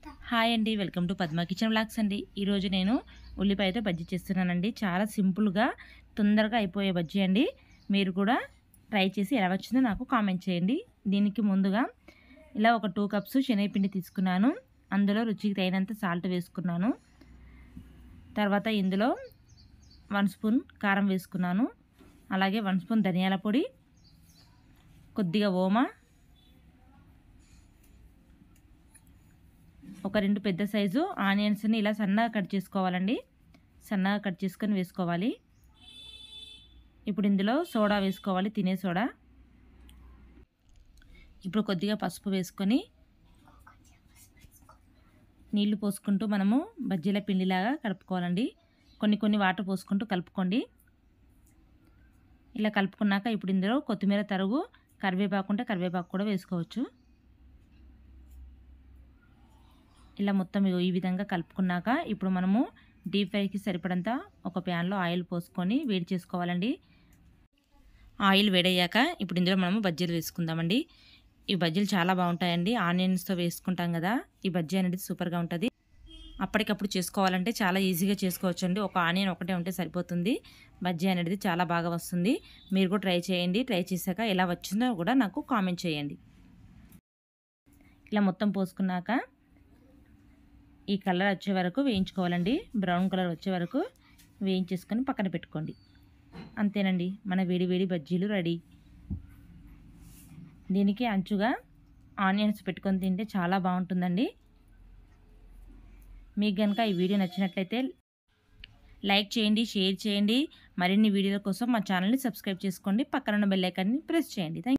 hi అండి welcome to Padma kitchen blogs అండి ఈరోజు నేను ఉల్లిపాయతో బజ్జీ చేస్తున్నానండి చాలా సింపుల్గా తొందరగా అయిపోయే బజ్జీ అండి మీరు కూడా ట్రై చేసి ఎలా వచ్చిందో నాకు కామెంట్ చేయండి దీనికి ముందుగా ఇలా ఒక టూ కప్స్ శనగపిండి తీసుకున్నాను అందులో రుచికి తగినంత సాల్ట్ వేసుకున్నాను తర్వాత ఇందులో వన్ స్పూన్ కారం వేసుకున్నాను అలాగే వన్ స్పూన్ ధనియాల పొడి కొద్దిగా ఓమా ఒక రెండు పెద్ద సైజు ఆనియన్స్ని ఇలా సన్నగా కట్ చేసుకోవాలండి సన్నగా కట్ చేసుకొని వేసుకోవాలి ఇప్పుడు ఇందులో సోడా వేసుకోవాలి తినే సోడా ఇప్పుడు కొద్దిగా పసుపు వేసుకొని నీళ్లు పోసుకుంటూ మనము బజ్జీల పిండిలాగా కలుపుకోవాలండి కొన్ని కొన్ని వాటర్ పోసుకుంటూ కలుపుకోండి ఇలా కలుపుకున్నాక ఇప్పుడు ఇందులో కొత్తిమీర తరుగు కరివేపాకు ఉంటే కరివేపాకు కూడా వేసుకోవచ్చు ఇలా మొత్తం ఈ విధంగా కలుపుకున్నాక ఇప్పుడు మనము డీప్ ఫ్రైకి సరిపడంత ఒక ప్యాన్లో ఆయిల్ పోసుకొని వేడి చేసుకోవాలండి ఆయిల్ వేడయ్యాక ఇప్పుడు ఇందులో మనము బజ్జీలు వేసుకుందామండి ఈ బజ్జీలు చాలా బాగుంటాయండి ఆనియన్స్తో వేసుకుంటాం కదా ఈ బజ్జీ అనేది సూపర్గా ఉంటుంది అప్పటికప్పుడు చేసుకోవాలంటే చాలా ఈజీగా చేసుకోవచ్చు అండి ఒక ఆనియన్ ఒకటే ఉంటే సరిపోతుంది బజ్జీ అనేది చాలా బాగా వస్తుంది మీరు కూడా ట్రై చేయండి ట్రై చేశాక ఎలా వచ్చిందో కూడా నాకు కామెంట్ చేయండి ఇలా మొత్తం పోసుకున్నాక ఈ కలర్ వచ్చే వరకు వేయించుకోవాలండి బ్రౌన్ కలర్ వచ్చే వరకు వేయించేసుకొని పక్కన పెట్టుకోండి అంతేనండి మన వేడి వేడి బజ్జీలు రెడీ దీనికి అంచుగా ఆనియన్స్ పెట్టుకొని తింటే చాలా బాగుంటుందండి మీకు కనుక ఈ వీడియో నచ్చినట్లయితే లైక్ చేయండి షేర్ చేయండి మరిన్ని వీడియోల కోసం మా ఛానల్ని సబ్స్క్రైబ్ చేసుకోండి పక్కన ఉన్న బెల్ ఐకాన్ని ప్రెస్ చేయండి థ్యాంక్